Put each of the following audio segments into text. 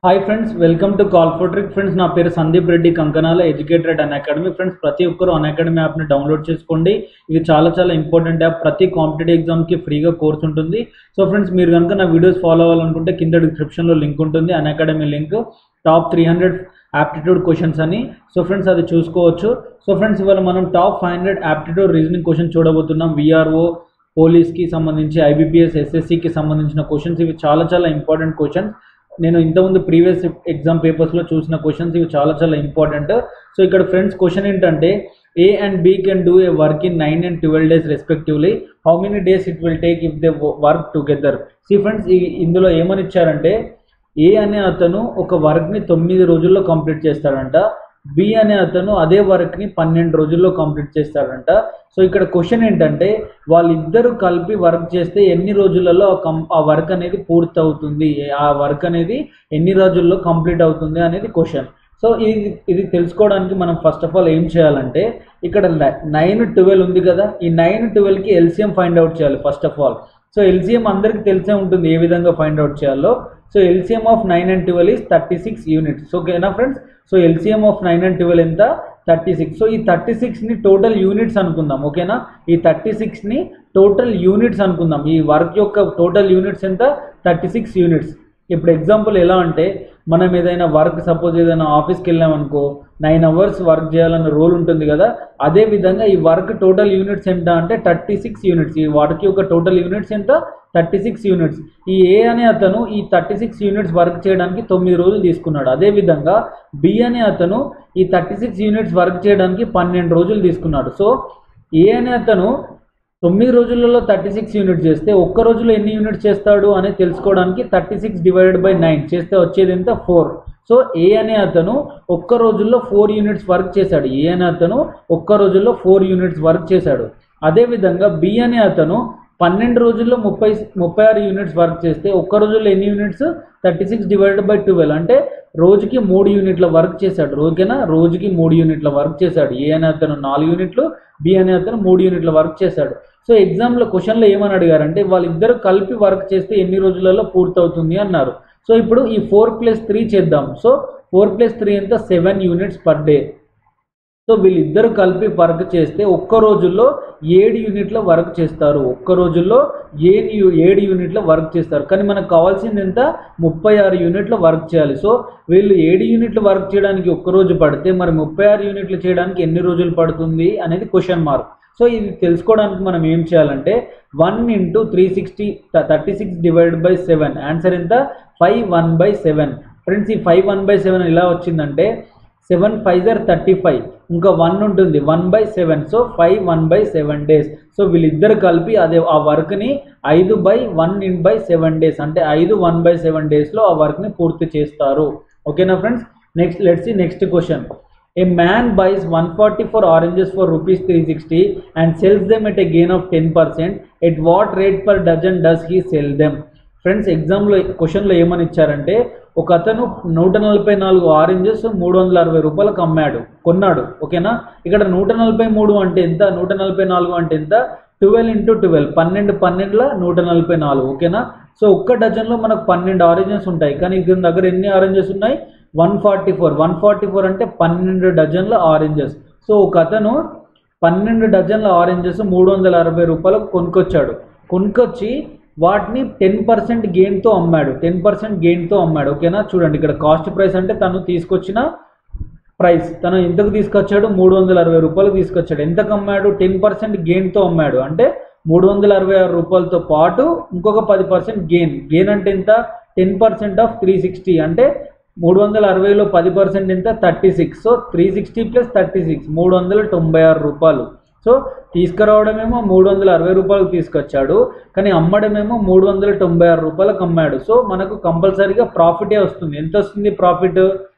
hi friends welcome to call for trick friends నా పేరు Sandeep Reddy Kankanala educated Unacademy friends ప్రతి ఒక్కరు అన్ అకాడమీ యాప్ని డౌన్లోడ్ చేసుకోండి ఇది చాలా చాలా ఇంపార్టెంట్ యాప్ ప్రతి కాంపిటేటివ్ ఎగ్జామ్కి ఫ్రీగా కోర్స్ ఉంటుంది సో ఫ్రెండ్స్ మీరు కనుక నా వీడియోస్ ఫాలో అవ్వాలనుకుంటే కింద డిస్క్రిప్షన్లో లింక్ ఉంటుంది Unacademy link top three hundred aptitude questions అని సో ఫ్రెండ్స్ అది చూసుకోవచ్చు సో ఫ్రెండ్స్ ఇవాళ మనం top five hundred aptitude reasoning question చూడబోతున్నాం విఆర్ఓ పోలీస్కి సంబంధించి ఐబీపీఎస్ ఎస్ఎస్సికి సంబంధించిన క్వశ్చన్స్ ఇవి చాలా చాలా ఇంపార్టెంట్ క్వశ్చన్స్ నేను ఇంతకుముందు ప్రీవియస్ ఎగ్జామ్ పేపర్స్లో చూసిన క్వశ్చన్స్ ఇవి చాలా చాలా ఇంపార్టెంట్ సో ఇక్కడ ఫ్రెండ్స్ క్వశ్చన్ ఏంటంటే A and B can do a work in nine and twelve days respectively how many days it will take if they work together see friends ఈ ఇందులో ఏమని ఇచ్చారంటే ఏ అనే అతను ఒక వర్క్ని తొమ్మిది రోజుల్లో కంప్లీట్ చేస్తాడంట బి అనే అతను అదే వర్క్ని పన్నెండు రోజుల్లో కంప్లీట్ చేస్తాడంట సో ఇక్కడ క్వశ్చన్ ఏంటంటే వాళ్ళిద్దరూ కలిపి వర్క్ చేస్తే ఎన్ని రోజులలో ఆ కం ఆ వర్క్ అనేది పూర్తి అవుతుంది ఆ వర్క్ అనేది ఎన్ని రోజుల్లో కంప్లీట్ అవుతుంది అనేది క్వశ్చన్ సో ఇది ఇది తెలుసుకోవడానికి మనం ఫస్ట్ ఆఫ్ ఆల్ ఏం చేయాలంటే ఇక్కడ నైన్ ట్వెల్వ్ ఉంది కదా ఈ నైన్ ట్వెల్వ్కి ఎల్సిఎం ఫైండ్ అవుట్ చేయాలి first of all so LCM అందరికి తెలిసే ఉంటుంది ఏ విధంగా ఫైండ్ అవుట్ చేయాలో so LCM of nine and twelve is thirty six units ఓకేనా friends so LCM of nine and twelve ఎంత థర్టీ సిక్స్ సో ఈ థర్టీ సిక్స్ని టోటల్ యూనిట్స్ అనుకుందాం ఓకేనా ఈ థర్టీ సిక్స్ని టోటల్ యూనిట్స్ అనుకుందాం ఈ వర్క్ యొక్క టోటల్ యూనిట్స్ ఎంత థర్టీ సిక్స్ యూనిట్స్ ఇప్పుడు ఎగ్జాంపుల్ ఎలా అంటే మనం ఏదైనా వర్క్ సపోజ్ ఏదైనా ఆఫీస్కి వెళ్ళామనుకో నైన్ అవర్స్ వర్క్ చేయాలన్న రూల్ ఉంటుంది కదా అదే విధంగా ఈ వర్క్ టోటల్ యూనిట్స్ ఎంత అంటే థర్టీ సిక్స్ యూనిట్స్ ఈ వర్క్ యొక్క టోటల్ యూనిట్స్ ఎంత థర్టీ సిక్స్ యూనిట్స్ ఈ ఏ అనే అతను ఈ థర్టీ సిక్స్ యూనిట్స్ వర్క్ చేయడానికి తొమ్మిది రోజులు తీసుకున్నాడు అదేవిధంగా బి అనే అతను ఈ థర్టీ సిక్స్ యూనిట్స్ వర్క్ చేయడానికి పన్నెండు రోజులు తీసుకున్నాడు సో ఏ అనే అతను తొమ్మిది రోజులలో థర్టీ సిక్స్ యూనిట్స్ చేస్తే ఒక్క రోజులో ఎన్ని యూనిట్స్ చేస్తాడు అనేది తెలుసుకోవడానికి thirty six divided by nine చేస్తే వచ్చేది ఎంత ఫోర్ సో ఏ అనే అతను ఒక్క రోజుల్లో ఫోర్ యూనిట్స్ వర్క్ చేశాడు ఏ అనే అతను ఒక్క రోజుల్లో ఫోర్ యూనిట్స్ వర్క్ చేశాడు అదేవిధంగా బి అనే అతను పన్నెండు రోజుల్లో ముప్పై ముప్పై ఆరు యూనిట్స్ వర్క్ చేస్తే ఒక్క రోజుల్లో ఎన్ని units thirty six divided by twelve అంటే రోజుకి మూడు యూనిట్ల వర్క్ చేశాడు ఓకేనా రోజుకి మూడు యూనిట్ల వర్క్ చేశాడు ఏ అనే అతను నాలుగు యూనిట్లు బి అనే అతను మూడు యూనిట్ల వర్క్ చేశాడు సో ఎగ్జామ్లో క్వశ్చన్లో ఏమని అడిగారంటే వాళ్ళిద్దరు కలిపి వర్క్ చేస్తే ఎన్ని రోజులలో పూర్తవుతుంది అన్నారు సో ఇప్పుడు ఈ ఫోర్ ప్లస్ త్రీ చేద్దాం సో ఫోర్ ప్లస్ త్రీ ఎంత seven units per day so వీళ్ళిద్దరు కలిపి వర్క్ చేస్తే ఒక్క రోజుల్లో ఏడు యూనిట్ల వర్క్ చేస్తారు ఒక్క రోజుల్లో ఏడు ఏడు యూనిట్ల వర్క్ చేస్తారు కానీ మనకు కావాల్సింది ఎంత ముప్పై ఆరు యూనిట్ల వర్క్ చేయాలి సో వీళ్ళు ఏడు యూనిట్లు వర్క్ చేయడానికి ఒక్క రోజు పడితే మరి ముప్పై ఆరు యూనిట్లు చేయడానికి ఎన్ని రోజులు పడుతుంది అనేది క్వశ్చన్ మార్క్ సో ఇది తెలుసుకోవడానికి మనం ఏం చేయాలంటే one into three sixty thirty six divided by seven answer ఎంత five one by seven friends ఈ ఫైవ్ వన్ బై సెవెన్ ఎలా వచ్చిందంటే సెవెన్ ఫైవ్ జర్ థర్టీ ఫైవ్ ఇంకా వన్ ఉంటుంది one by seven so five one by seven days so వీళ్ళిద్దరు కలిపి అదే ఆ వర్క్ని ఐదు by one in by seven days అంటే ఐదు వన్ బై సెవెన్ డేస్లో ఆ వర్క్ని పూర్తి చేస్తారు ఓకేనా friends next let's next question a man buys one forty four oranges for rupees three sixty and sells them at a gain of ten percent at what rate per dozen does he sell them friends ఎగ్జామ్లో క్వశ్చన్లో ఏమని ఇచ్చారంటే ఒక అతను నూట నలభై నాలుగు oranges మూడు వందల అరవై రూపాయలకు అమ్మాడు కొన్నాడు ఓకేనా ఇక్కడ నూట నలభై మూడు అంటే ఎంత నూట నలభై నాలుగు అంటే ఎంత ట్వెల్వ్ ఇంటూ ట్వెల్వ్ పన్నెండు పన్నెండుల నూట నలభై నాలుగు ఓకేనా సో ఒక్క డజన్లో మనకు పన్నెండు ఆరెంజెస్ ఉంటాయి కానీ దీని దగ్గర ఎన్ని ఆరెంజెస్ ఉన్నాయి one forty four one forty four అంటే పన్నెండు డజన్ల ఆరెంజెస్ సో ఒక అతను పన్నెండు డజన్ల ఆరెంజెస్ మూడు వందల అరవై రూపాయలకు కొనుక్కొచ్చాడు కొనుక్కొచ్చి వాటిని టెన్ పర్సెంట్ గెయిన్తో అమ్మాడు టెన్ పర్సెంట్ గెయిన్తో అమ్మాడు ఓకేనా చూడండి ఇక్కడ కాస్ట్ ప్రైస్ అంటే తను తీసుకొచ్చిన ప్రైస్ తను ఎంతకు తీసుకొచ్చాడు మూడు వందల అరవై రూపాయలకు తీసుకొచ్చాడు ఎంతకు అమ్మాడు టెన్ పర్సెంట్ గెయిన్తో అమ్మాడు అంటే మూడు వందల అరవై ఆరు రూపాయలతో పాటు ఇంకొక పది పర్సెంట్ గెయిన్ గెయిన్ అంటే ఎంత ten percent of three sixty అంటే మూడు వందల అరవైలో పది పర్సెంట్ ఎంత thirty six so three sixty plus thirty six మూడు వందల తొంభై ఆరు రూపాయలు సో తీసుకురావడమేమో మూడు వందల అరవై రూపాయలకు తీసుకొచ్చాడు కానీ అమ్మడమేమో మూడు వందల తొంభై ఆరు రూపాయలకు అమ్మాడు సో మనకు కంపల్సరీగా ప్రాఫిటే వస్తుంది ఎంత వస్తుంది ప్రాఫిట్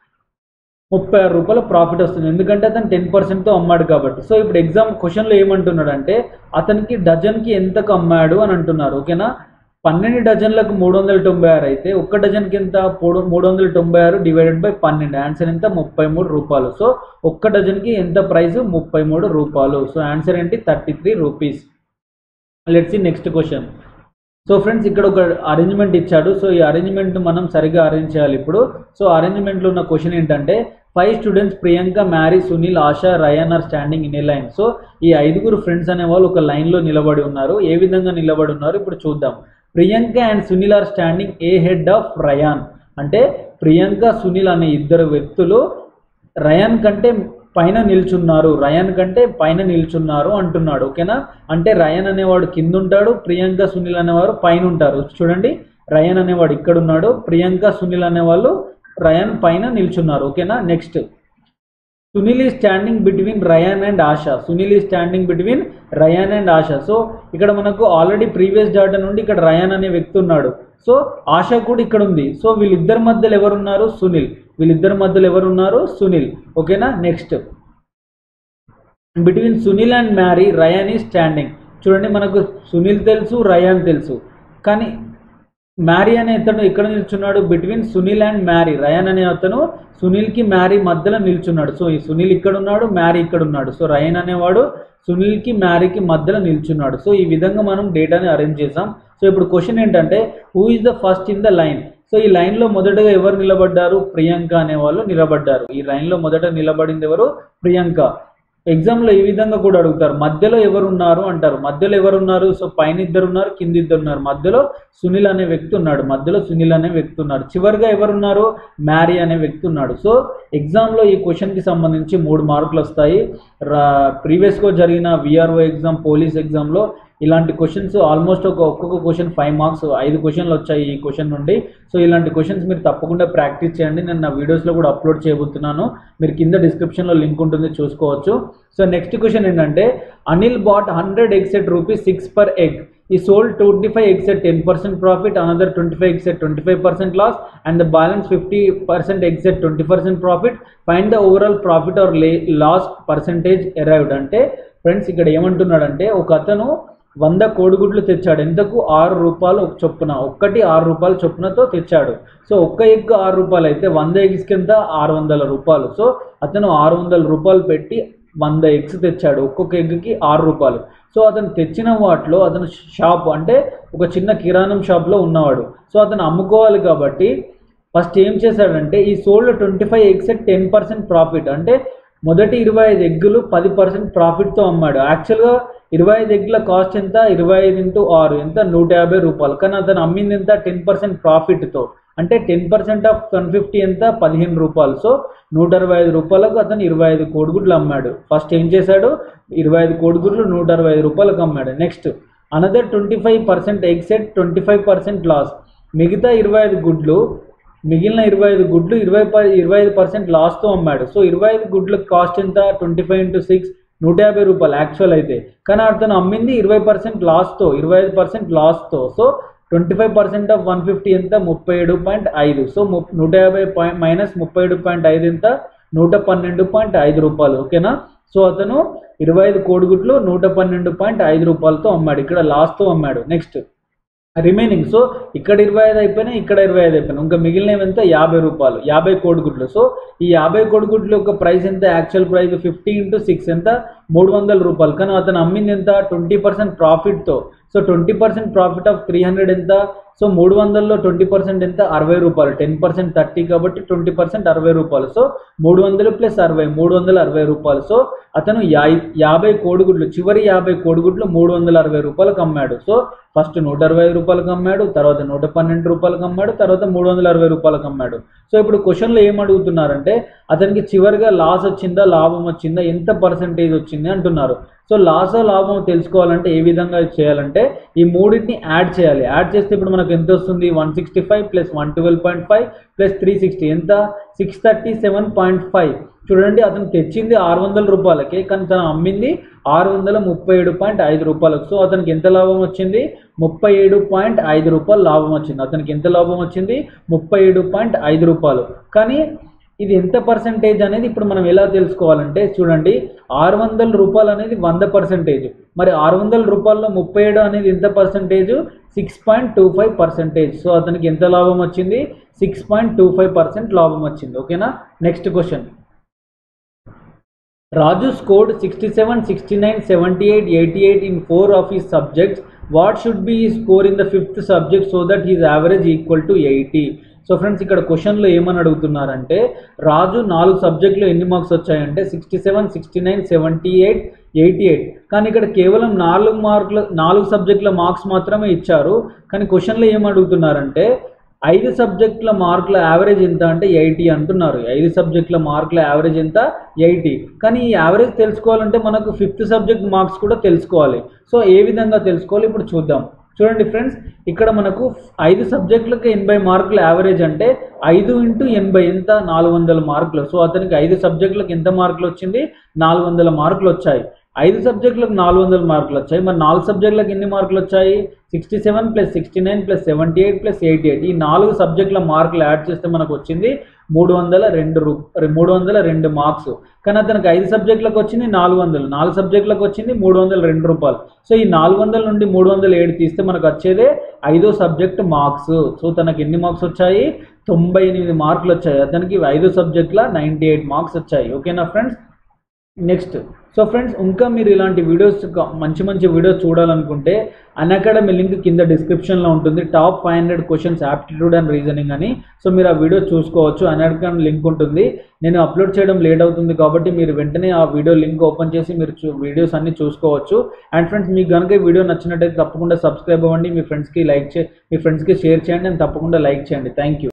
ముప్పై ఆరు రూపాయల ప్రాఫిట్ వస్తుంది ఎందుకంటే అతను టెన్ పర్సెంట్తో అమ్మాడు కాబట్టి సో ఇప్పుడు ఎగ్జామ్ క్వశ్చన్లో ఏమంటున్నాడు అంటే అతనికి డజన్కి ఎంతకు అమ్మాడు అని అంటున్నారు ఓకేనా పన్నెండు డజన్లకు మూడు వందల తొంభై ఆరు అయితే ఒక్క డజన్కి ఎంత మూడు మూడు వందల తొంభై ఆరు డివైడెడ్ బై పన్నెండు ఆన్సర్ ఎంత ముప్పై మూడు రూపాయలు సో ఒక్క డజన్కి ఎంత ప్రైస్ ముప్పై మూడు రూపాయలు సో ఆన్సర్ ఏంటి thirty three rupees let's next question so friends ఇక్కడ ఒక అరేంజ్మెంట్ ఇచ్చాడు సో ఈ అరేంజ్మెంట్ మనం సరిగా అరేంజ్ చేయాలి ఇప్పుడు సో అరేంజ్మెంట్లో ఉన్న క్వశ్చన్ ఏంటంటే five students Priyanka Mary Sunil Asha Ryan are standing in a line so ఈ ఐదుగురు ఫ్రెండ్స్ అనే వాళ్ళు ఒక లైన్లో నిలబడి ఉన్నారు ఏ విధంగా నిలబడి ఉన్నారు ఇప్పుడు చూద్దాం Priyanka and Sunil are standing ahead of Ryan అంటే ప్రియాంక సునీల్ అనే ఇద్దరు వ్యక్తులు రయాన్ కంటే పైన నిల్చున్నారు రయాన్ కంటే పైన నిల్చున్నారు అంటున్నాడు ఓకేనా అంటే రయాన్ అనేవాడు కింద ఉంటాడు ప్రియాంక సునీల్ అనేవారు పైన ఉంటారు చూడండి రయాన్ అనేవాడు ఇక్కడ ఉన్నాడు ప్రియాంక సునీల్ అనేవాళ్ళు రయాన్ పైన నిల్చున్నారు ఓకేనా next Sunil is standing between Ryan and Asha Sunil is standing between Ryan and Asha so ఇక్కడ మనకు ఆల్రెడీ ప్రీవియస్ డాటా నుండి ఇక్కడ రయాన్ అనే వ్యక్తి ఉన్నాడు సో ఆశా కూడా ఇక్కడ ఉంది సో వీళ్ళిద్దరి మధ్యలో ఎవరున్నారు సునీల్ వీళ్ళిద్దరి మధ్యలో ఎవరున్నారు సునీల్ ఓకేనా next between Sunil and Mary Ryan ఈ స్టాండింగ్ చూడండి మనకు సునీల్ తెలుసు రయాన్ తెలుసు కానీ మ్యారీ అనే అతను ఎక్కడ నిల్చున్నాడు between Sunil and Mary Ryan అనే అతను సునీల్కి మ్యారీ మధ్యలో నిల్చున్నాడు సో ఈ సునీల్ ఇక్కడ ఉన్నాడు మ్యారీ ఇక్కడ ఉన్నాడు సో రయాన్ అనేవాడు సునీల్కి మ్యారీకి మధ్యలో నిల్చున్నాడు సో ఈ విధంగా మనం డేటాని అరేంజ్ చేసాం సో ఇప్పుడు క్వశ్చన్ ఏంటంటే who is the first in the line so ఈ లైన్లో మొదటగా ఎవరు నిలబడ్డారు ప్రియాంక అనే వాళ్ళు నిలబడ్డారు ఈ లైన్లో మొదట నిలబడింది ఎవరు ప్రియాంక ఎగ్జామ్లో ఈ విధంగా కూడా అడుగుతారు మధ్యలో ఎవరు ఉన్నారు అంటారు మధ్యలో ఎవరు ఉన్నారు సో పైన ఇద్దరు ఉన్నారు కింద ఇద్దరు ఉన్నారు మధ్యలో సునీల్ అనే వ్యక్తి ఉన్నాడు మధ్యలో సునీల్ అనే వ్యక్తి ఉన్నాడు చివరిగా ఎవరున్నారు మ్యారీ అనే వ్యక్తి ఉన్నాడు సో ఎగ్జామ్లో ఈ క్వశ్చన్కి సంబంధించి మూడు మార్కులు వస్తాయి రా ప్రీవియస్గా జరిగిన విఆర్ఓ ఎగ్జామ్ పోలీస్ ఎగ్జామ్లో ఇలాంటి క్వశ్చన్స్ ఆల్మోస్ట్ ఒక ఒక్కొక్క క్వశ్చన్ ఫైవ్ మార్క్స్ ఐదు క్వశ్చన్లు వచ్చాయి ఈ క్వశ్చన్ నుండి సో ఇలాంటి క్వశ్చన్స్ మీరు తప్పకుండా ప్రాక్టీస్ చేయండి నేను నా వీడియోస్లో కూడా అప్లోడ్ చేయబోతున్నాను మీరు కింద డిస్క్రిప్షన్లో లింక్ ఉంటుంది చూసుకోవచ్చు సో నెక్స్ట్ క్వశ్చన్ ఏంటంటే Anil bought hundred eggs at rupees six per egg he sold twenty five eggs at ten percent profit another twenty five eggs at twenty five percent loss and the balance fifty percent eggs at twenty percent profit find the overall profit or లే loss percentage arrived అంటే friends ఇక్కడ ఏమంటున్నాడంటే ఒక అతను వంద కోడిగుడ్లు తెచ్చాడు ఎంతకు ఆరు రూపాయలు ఒక చొప్పున ఒక్కటి ఆరు రూపాయలు చొప్పునతో తెచ్చాడు సో ఒక్క ఎగ్ ఆరు రూపాయలు అయితే వంద ఎగ్స్ కింద ఆరు వందల రూపాయలు సో అతను ఆరు వందల రూపాయలు పెట్టి వంద ఎగ్స్ తెచ్చాడు ఒక్కొక్క ఎగ్కి ఆరు రూపాయలు సో అతను తెచ్చిన వాటిలో అతను షాప్ అంటే ఒక చిన్న కిరాణం షాప్లో ఉన్నవాడు సో అతను అమ్ముకోవాలి కాబట్టి ఫస్ట్ ఏం చేశాడంటే he sold twenty five eggs ten percent profit అంటే మొదటి ఇరవై ఐదు ఎగ్గులు పది పర్సెంట్ ప్రాఫిట్తో అమ్మాడు యాక్చువల్గా ఇరవై ఐదు ఎగ్ల కాస్ట్ ఎంత ఇరవై ఐదు ఇంటూ ఆరు ఎంత నూట యాభై రూపాయలు కానీ అతను అమ్మింది ఎంత టెన్ పర్సెంట్ ప్రాఫిట్తో అంటే ten percent of one fifty ఎంత పదిహేను రూపాయలు సో నూట అరవై ఐదు రూపాయలకు అతను ఇరవై ఐదు కోడిగుడ్లు అమ్మాడు ఫస్ట్ ఏం చేశాడు ఇరవై ఐదు కోడిగుడ్లు నూట అరవై ఐదు రూపాయలకు అమ్మాడు next another twenty five percent eggs at twenty five percent loss మిగతా ఇరవై ఐదు గుడ్లు మిగిలిన ఇరవై ఐదు గుడ్లు ఇరవై ప- ఇరవై ఐదు పర్సెంట్ లాస్తో అమ్మాడు సో ఇరవై ఐదు గుడ్ల కాస్ట్ ఎంత ట్వంటీ ఫైవ్ ఇంటూ సిక్స్ నూట యాభై రూపాయలు యాక్చువల్ అయితే కానీ అతను అమ్మింది ఇరవై పర్సెంట్ లాస్తో ఇరవై ఐదు పర్సెంట్ లాస్తో so twenty five percent of one fifty ఎంత ముప్పై ఏడు పాయింట్ ఐదు సో ము- నూట యాభై పాయింట్ మైనస్ ముప్పై ఏడు పాయింట్ ఐదు ఎంత నూట పన్నెండు పాయింట్ ఐదు రూపాయలు ఓకేనా సో అతను ఇరవై ఐదు కోడిగుడ్లు నూట పన్నెండు పాయింట్ ఐదు రూపాయలతో అమ్మాడు ఇక్కడ లాస్ట్తో అమ్మాడు నెక్స్ట్ రిమైనింగ్ సో ఇక్కడ ఇరవై ఐదు అయిపోయినాయి ఇక్కడ ఇరవై ఐదు అయిపోయినాయి ఇంకా మిగిలినవి ఎంత యాభై రూపాయలు యాభై కోడిగుడ్లు సో ఈ యాభై కోడిగుడ్ల యొక్క ప్రైస్ ఎంత actual price fifty into six ఎంత మూడు వందల రూపాయలు కానీ అతను అమ్మింది ఎంత ట్వంటీ పర్సెంట్ ప్రాఫిట్తో so twenty percent profit of three hundred ఎంత సో మూడు వందల్లో ట్వంటీ పర్సెంట్ ఎంత అరవై రూపాయలు టెన్ పర్సెంట్ థర్టీ కాబట్టి ట్వంటీ పర్సెంట్ అరవై రూపాయలు సో మూడు వందలు ప్లస్ అరవై మూడు వందల అరవై రూపాయలు సో అతను యా యాభై కోడిగుడ్లు చివరి యాభై కోడిగుడ్లు మూడు వందల అరవై రూపాయలకు అమ్మాడు సో ఫస్ట్ నూట అరవై ఐదు రూపాయలకు అమ్మాడు తర్వాత నూట పన్నెండు రూపాయలకు అమ్మాడు తర్వాత మూడు వందల అరవై రూపాయలకు అమ్మాడు సో ఇప్పుడు క్వశ్చన్లో ఏం అడుగుతున్నారంటే అతనికి చివరిగా లాస్ వచ్చిందా లాభం వచ్చిందా ఎంత పర్సంటేజ్ వచ్చింది అంటున్నారు సో లాస్ లాభం తెలుసుకోవాలంటే ఏ విధంగా చేయాలంటే ఈ మూడింటిని యాడ్ చేయాలి యాడ్ చేస్తే ఇప్పుడు మనకు ఎంత వస్తుంది one sixty five plus one twelve point five plus three sixty ఎంత six thirty seven point five చూడండి అతను తెచ్చింది ఆరు వందల రూపాయలకే కానీ తను అమ్మింది ఆరు వందల ముప్పై ఏడు పాయింట్ ఐదు రూపాయలకు సో అతనికి ఎంత లాభం వచ్చింది ముప్పై ఏడు పాయింట్ ఐదు రూపాయలు లాభం వచ్చింది అతనికి ఎంత లాభం వచ్చింది ముప్పై ఏడు పాయింట్ ఐదు రూపాయలు కానీ ఇది ఎంత పర్సెంటేజ్ అనేది ఇప్పుడు మనం ఎలా తెలుసుకోవాలంటే చూడండి ఆరు వందల రూపాయలు అనేది వంద పర్సెంటేజ్ మరి ఆరు వందల రూపాయల్లో ముప్పై ఏడు అనేది ఎంత percentage six point two five percentage so అతనికి ఎంత లాభం వచ్చింది six point two five percent లాభం వచ్చింది ఓకేనా next question Raju scored 67, 69, 78, 88 in four of his subjects what should be the score in the fifth subject so that his average equal to eighty so friends ఇక్కడ క్వశ్చన్లో ఏమని అడుగుతున్నారంటే రాజు నాలుగు సబ్జెక్టులో ఎన్ని marks వచ్చాయంటే sixty seven sixty nine seventy eight eighty eight కానీ ఇక్కడ కేవలం నాలుగు మార్కుల నాలుగు సబ్జెక్టుల మార్క్స్ మాత్రమే ఇచ్చారు కానీ క్వశ్చన్లో ఏం అడుగుతున్నారంటే ఐదు సబ్జెక్టుల మార్కుల యావరేజ్ ఎంత అంటే ఎయిటీ అంటున్నారు ఐదు సబ్జెక్టుల మార్కుల యావరేజ్ ఎంత ఎయిటీ కానీ ఈ యావరేజ్ తెలుసుకోవాలంటే మనకు ఫిఫ్త్ సబ్జెక్ట్ మార్క్స్ కూడా తెలుసుకోవాలి సో ఏ విధంగా తెలుసుకోవాలి ఇప్పుడు చూద్దాం చూడండి ఫ్రెండ్స్ ఇక్కడ మనకు ఐదు సబ్జెక్టులకు ఎనభై మార్కులు యావరేజ్ అంటే ఐదు ఇంటూ ఎనభై ఎంత నాలుగు వందల మార్కులు సో అతనికి ఐదు సబ్జెక్టులకు ఎంత మార్కులు వచ్చింది నాలుగు వందల మార్కులు వచ్చాయి ఐదు సబ్జెక్టులకు నాలుగు వందల మార్కులు వచ్చాయి మరి నాలుగు సబ్జెక్టులకు ఎన్ని మార్కులు వచ్చాయి sixty seven plus sixty nine plus seventy eight plus eighty eight ఈ నాలుగు సబ్జెక్టుల మార్కులు యాడ్ చేస్తే మనకు వచ్చింది మూడు వందల రెండు రూ మూడు వందల రెండు మార్క్స్ కానీ అతనికి ఐదు సబ్జెక్టులకు వచ్చింది నాలుగు వందలు నాలుగు సబ్జెక్టులకు వచ్చింది మూడు వందల రెండు రూపాయలు సో ఈ నాలుగు వందల నుండి మూడు వందల ఏడు తీస్తే మనకు వచ్చేదే ఐదో సబ్జెక్ట్ మార్క్స్ సో తనకి ఎన్ని మార్క్స్ వచ్చాయి తొంభై ఎనిమిది మార్కులు వచ్చాయి అతనికి ఐదో సబ్జెక్టుల నైంటీ ఎయిట్ మార్క్స్ వచ్చాయి ఓకేనా ఫ్రెండ్స్ నెక్స్ట్ సో ఫ్రెండ్స్ ఇంకా మీరు ఇలాంటి వీడియోస్ మంచి మంచి వీడియోస్ చూడాలనుకుంటే అన్అకాడమీ లింక్ కింద డిస్క్రిప్షన్లో ఉంటుంది top five hundred questions aptitude and reasoning అని సో మీరు ఆ వీడియో చూసుకోవచ్చు అన్అకాడమీ లింక్ ఉంటుంది నేను అప్లోడ్ చేయడం లేట్ అవుతుంది కాబట్టి మీరు వెంటనే ఆ వీడియో లింక్ ఓపెన్ చేసి మీరు చూ వీడియోస్ అన్ని చూసుకోవచ్చు అండ్ ఫ్రెండ్స్ మీకు కనుక ఈ వీడియో నచ్చినట్టయితే తప్పకుండా సబ్స్క్రైబ్ అవ్వండి మీ ఫ్రెండ్స్కి లైక్ చే మీ ఫ్రెండ్స్కి షేర్ చేయండి అండ్ తప్పకుండా లైక్ చేయండి థ్యాంక్ యూ